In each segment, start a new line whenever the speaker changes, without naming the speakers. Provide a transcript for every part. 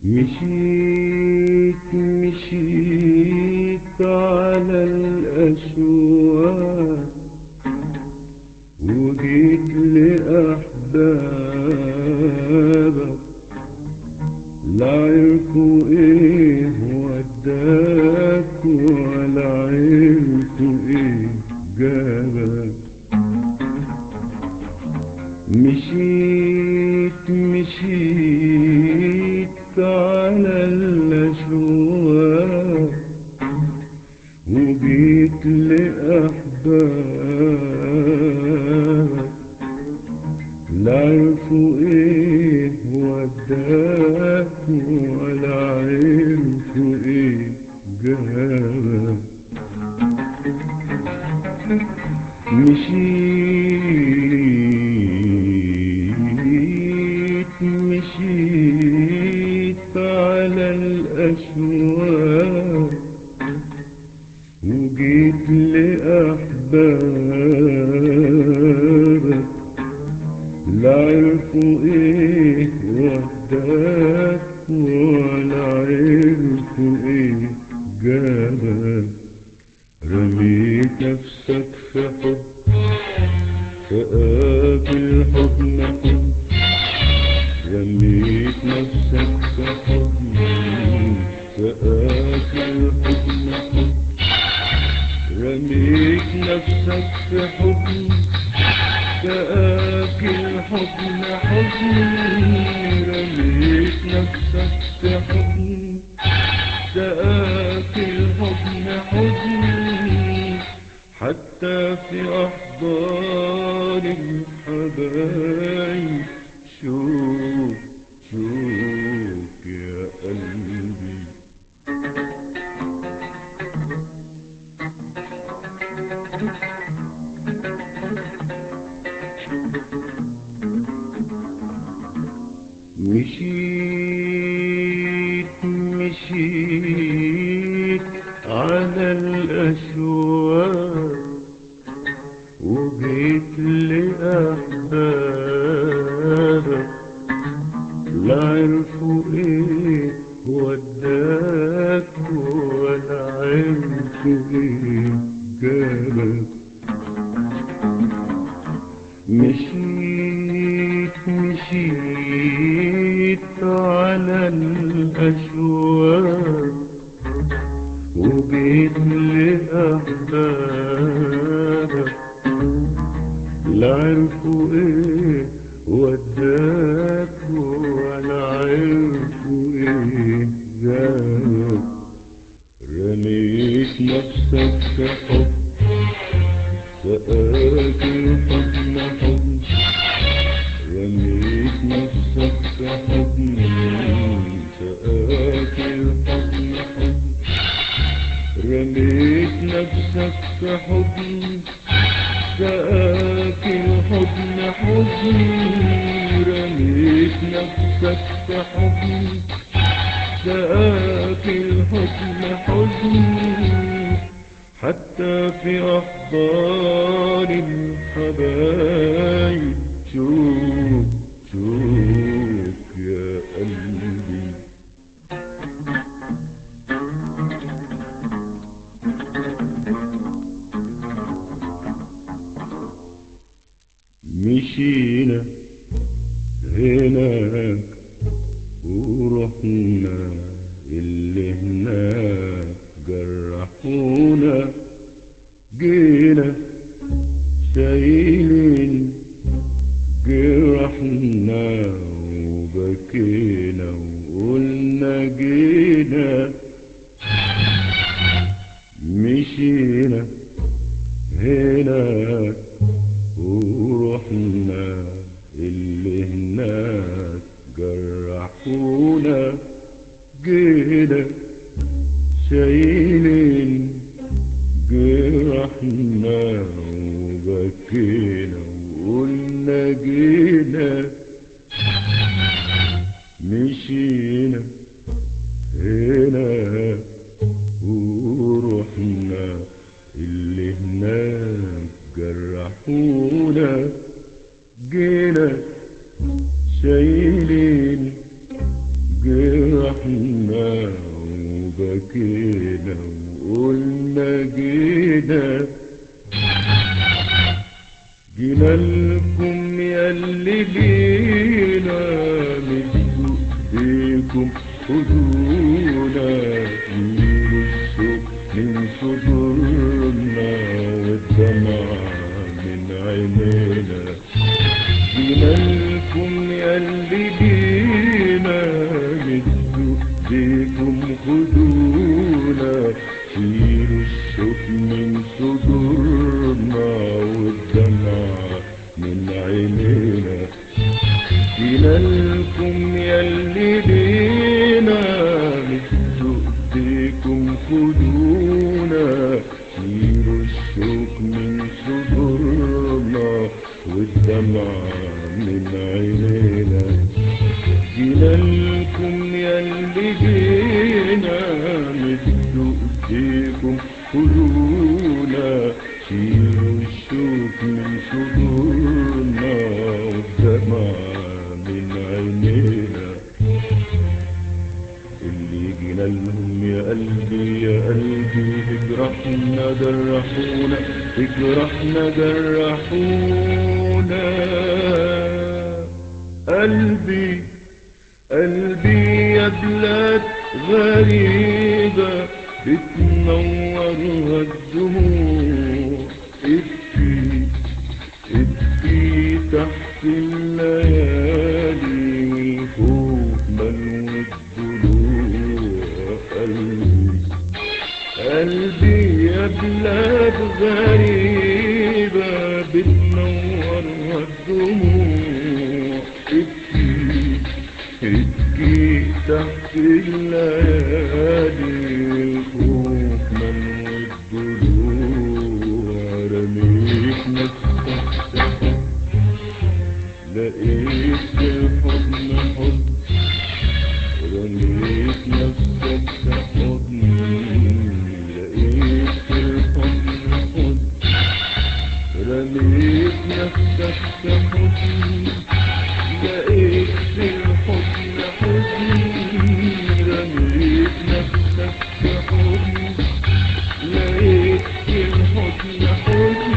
مشيت مشيت على الأشواق وجيت لأحبابك لا عرفوا ايه وداك ولا عرفوا ايه جابك مشيت مشيت على الأشواق وجيت لأحبابك لا عرفوا ايه وداك ولا عرفوا ايه جابك مشيت مشيت على الأشواق وجيت لأحبابك لا عرفوا ايه وداك ولا عرفوا ايه جابك رميت نفسك في حب فقابل حضن حب رميت نفسك في حضن فقابل حضن حب رميت نفسك في حضن فآكل حضن حضن رميت نفسك في حضن فآكل حضن حضن حتى في أحضان الحبايب شوف شوف يا قلبي مشيت مشيت على الأشواق وجيت لأحبابك لا عرفوا ايه وداك ولا عرفوا ايه جابك مشيت مشيت على الأشواق وجيت لأحبابك لا عرفوا ايه وداك ولا عرفوا ايه جابك رميت نفسك في حب سآكل حضن حضن رميت نفسك في حضن سآكل حضن حضن رميت نفسك في حضن سآكل حضن حضن رميت نفسك في حضن سآكل حضن حضن حتى في أحضان الحبايب شوف شوف يا قلبي مشينا هناك ورحنا اللي هناك جرحونا جينا شايلين جرحنا وبكينا وقلنا جينا مشينا هناك ورحنا اللي هناك جرحونا جينا شايلين جرحنا وبكينا وقلنا جينا مشينا هنا ورحنا اللي هناك جرحونا جينا شايلين جرحنا جرحنا وبكينا وقلنا جينا جينا لكم يا اللي لينا مدوا ايديكم خدونا ميلوا الشوق من صدورنا والدمع من عينينا جينا لكم يا اللي لينا مدوا ايديكم خدونا شيلوا الشوق من صدورنا والدمع من عينينا جينا لكم يا اللي لينا مدوا ايديكم خدونا شيلوا الشوق من صدورنا والدمع من عينينا جينا لكم يا اللي جينا مدوا ايديكم خدونا شيلوا الشوك من صدورنا والدمع من عينينا اللي جينا لهم يا قلبي يا قلبي اجرحنا جرحونا اجرحنا جرحونا قلبي قلبي يا بلاد غريبة بتنورها الدموع ابكي ابكي تحت الليالي والخوف ملو الضلوع قلبي قلبي يا بلاد غريبة بتنورها الدموع ابكي ابكي تحت الليالي والخوف من الضلوع رميت نفسك لقيت في الحضن حضن رميت نفسك في حضن لقيت في الحضن حضن رميت نفسك في حضن لقيت في الحضن حضن رميت نفسك في حضن لقيت في الحضن حضن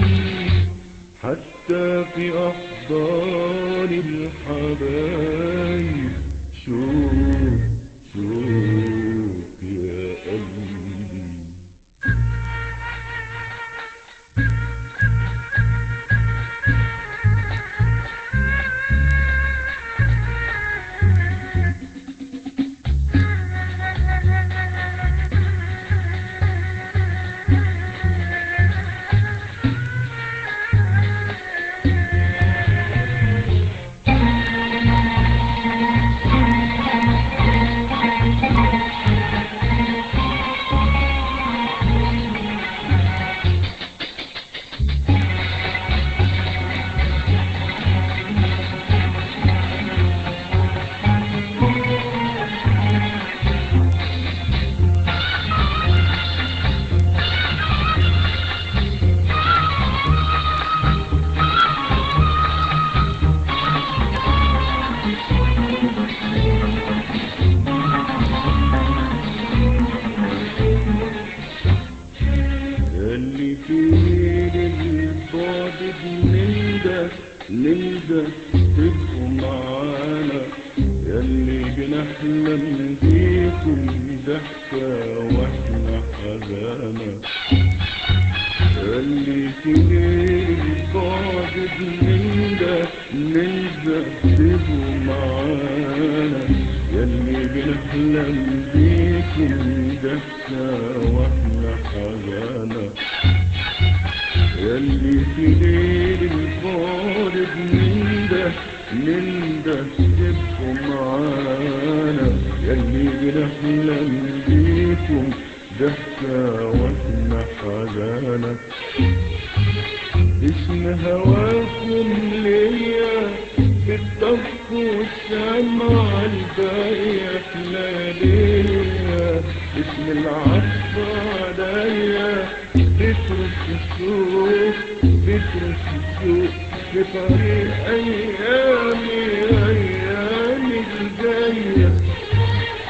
حتى في أحضان الحبايب شوف شوف يا قلبي اللي في للبعد بنلدى نلدى تبقوا معانا ياللي بنحلم بيكم ضحكة واحنا حزانة اللي في البعد بنلدى نلدى تبقوا معانا ياللي بنحلم بيكم ضحكة واحنا حزانة ياللي في ليل الفارق ننده ننده تبقوا معانا ياللي بنحلم بيكم ضحكة واحنا حزانة اسم هواكم ليا بالطف والشمع الباقية لياليا اسم العطف عليا بترش السوق بترش السوق في طريق أيامي أيامي الجاية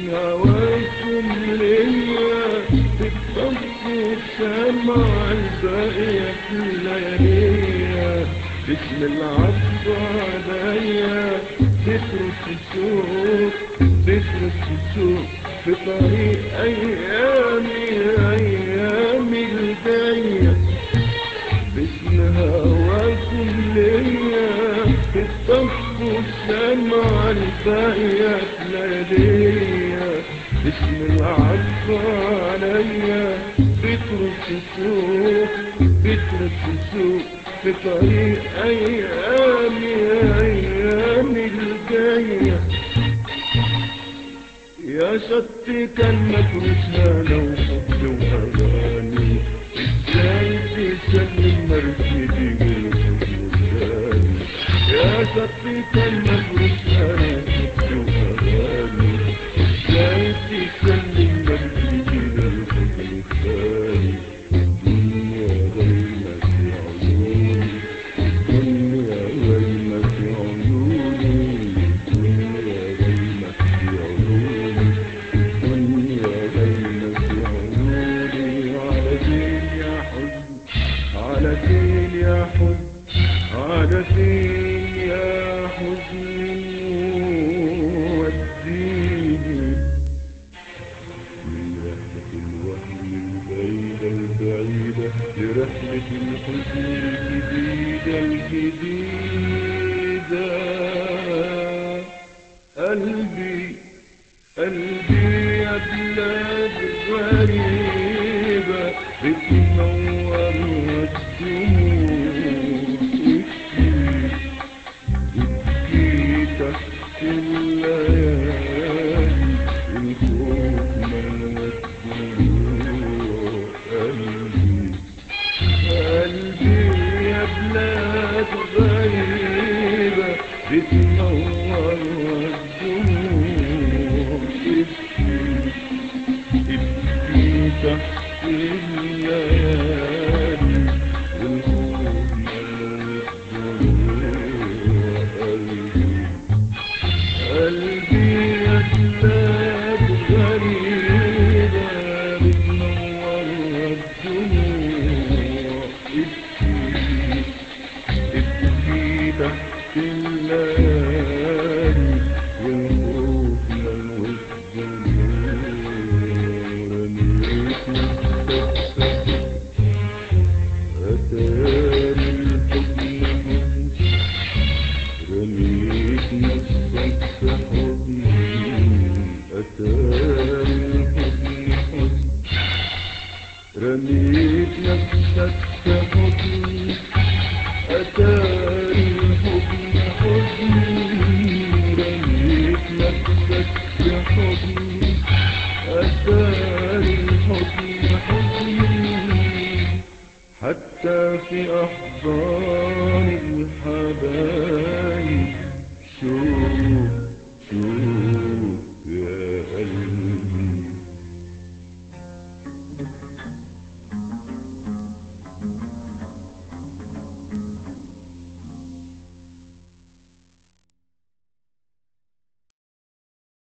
هواكم ليا بالطف والسمع الباقية لياليا باسم العطف عليا تترك السوق تترك السوق في طريق أيامي أيامي الجاية باسم هواكم ليا الطف والسمع الباقية لياليا باسم العطف عليا بترك السوق بترك السوق في طريق أيامي أيامي الجاية يا ستي كان مدروسها لو حب وأغاني ازاي تسلم مرشدي الحزن الثاني يا ستي كان مدروسها لو حب وأغاني ازاي تسلم مرشدي الحزن الثاني الدنيا غيمة في عيوني الدنيا غيمة في عيوني الدنيا غيمة في عيوني الدنيا غيمة في عيوني على فين يا حزن على فين يا حزن على فين يا حزن وديني من رحلة الوهم البعيدة البعيدة لرحلة الحزن الجديدة الجديدة قلبي قلبي يا بلاد غريبة بتنور والدموع ابكي تحت الليالي الخوف ملوت دموع قلبي قلبي يا بلاد غريبة بتنور والدموع ابكي ابكي تحت الليالي والخوف ملوت دموع قلبي قلبي يا بلاد غريبة بتنور الدموع ابكي ابكي تحت الليالي والخوف ملوش دموع رميت نفسك أتاني الحزن حزن رميت نفسك في حضني أتاني الحزن حزن رميت نفسك في حضني أتاني الحزن حزن رميت نفسك في حضني